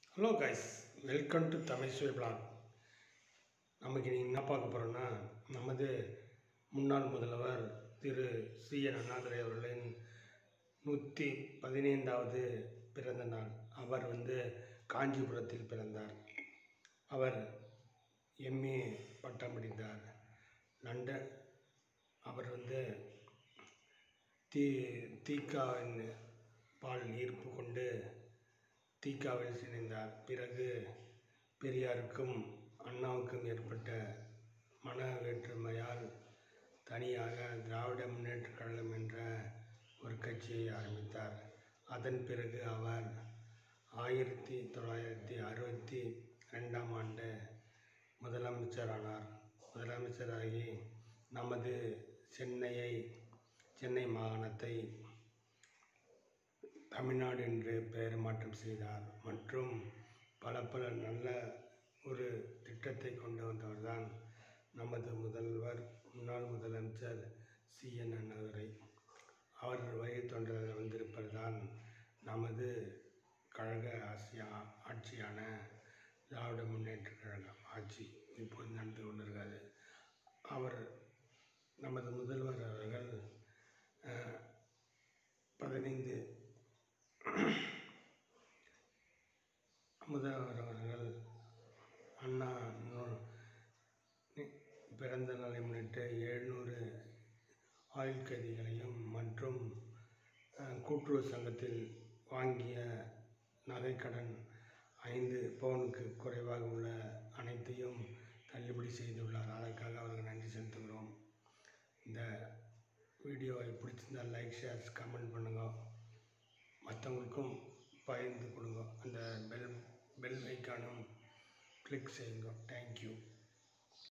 hello guys welcome to தமிழ்ஸ்வே blog நமக்கு இன்னைக்கு என்ன பார்க்க போகிறோன்னா நமது முன்னாள் முதல்வர் திரு சி என் அண்ணாதுரை அவர்களின் நூற்றி பதினைந்தாவது பிறந்த நாள் அவர் வந்து காஞ்சிபுரத்தில் பிறந்தார் அவர் எம்ஏ பட்டம் படித்தார் லண்டன் அவர் வந்து தீ தீக்காவின் பால் ஈர்ப்பு கொண்டு தீக்காவில் இணைந்தார் பிறகு பெரியாருக்கும் அண்ணாவுக்கும் ஏற்பட்ட மன வேற்றுமையால் தனியாக திராவிட முன்னேற்றக் கழகம் என்ற ஒரு கட்சியை ஆரம்பித்தார் அதன் பிறகு அவர் ஆயிரத்தி தொள்ளாயிரத்தி அறுபத்தி ரெண்டாம் ஆண்டு முதலமைச்சரானார் முதலமைச்சராகி நமது சென்னையை சென்னை மாகாணத்தை தமிழ்நாடு என்று பெயர் மாற்றம் செய்தார் மற்றும் பல பல நல்ல ஒரு திட்டத்தை கொண்டு வந்தவர் தான் நமது முதல்வர் முன்னாள் முதலமைச்சர் சி என் அண்ணாதுரை அவர் வழி தொண்டர்கள் வந்திருப்பது தான் நமது கழக ஆசியா ஆட்சியான திராவிட முன்னேற்ற கழகம் ஆட்சி இப்போது நடந்து கொண்டிருக்கிறது அவர் நமது முதல்வர் அவர்கள் அஹ், பதினைந்து முதல்வர் அவர்கள் அண்ணா நூ- நி- பிறந்த நாளை முன்னிட்டு எழுநூறு ஆயுள் கைதிகளையும் மற்றும் அஹ், கூட்டுறவு சங்கத்தில் வாங்கிய நகைக்கடன் ஐந்து பவுனுக்கு குறைவாக உள்ள அனைத்தையும் தள்ளுபடி செய்துள்ளார் அதற்காக அவருக்கு நன்றி செலுத்துகிறோம் இந்த வீடியோவை பிடிச்சிருந்தால் லைக் ஷேர்ஸ் கமெண்ட் பண்ணுங்க மற்றவங்களுக்கும் பகிர்ந்து கொடுங்க அந்த பெல் பெல் ஐக்கானும் கிளிக் செய்யுங்க தேங்க்யூ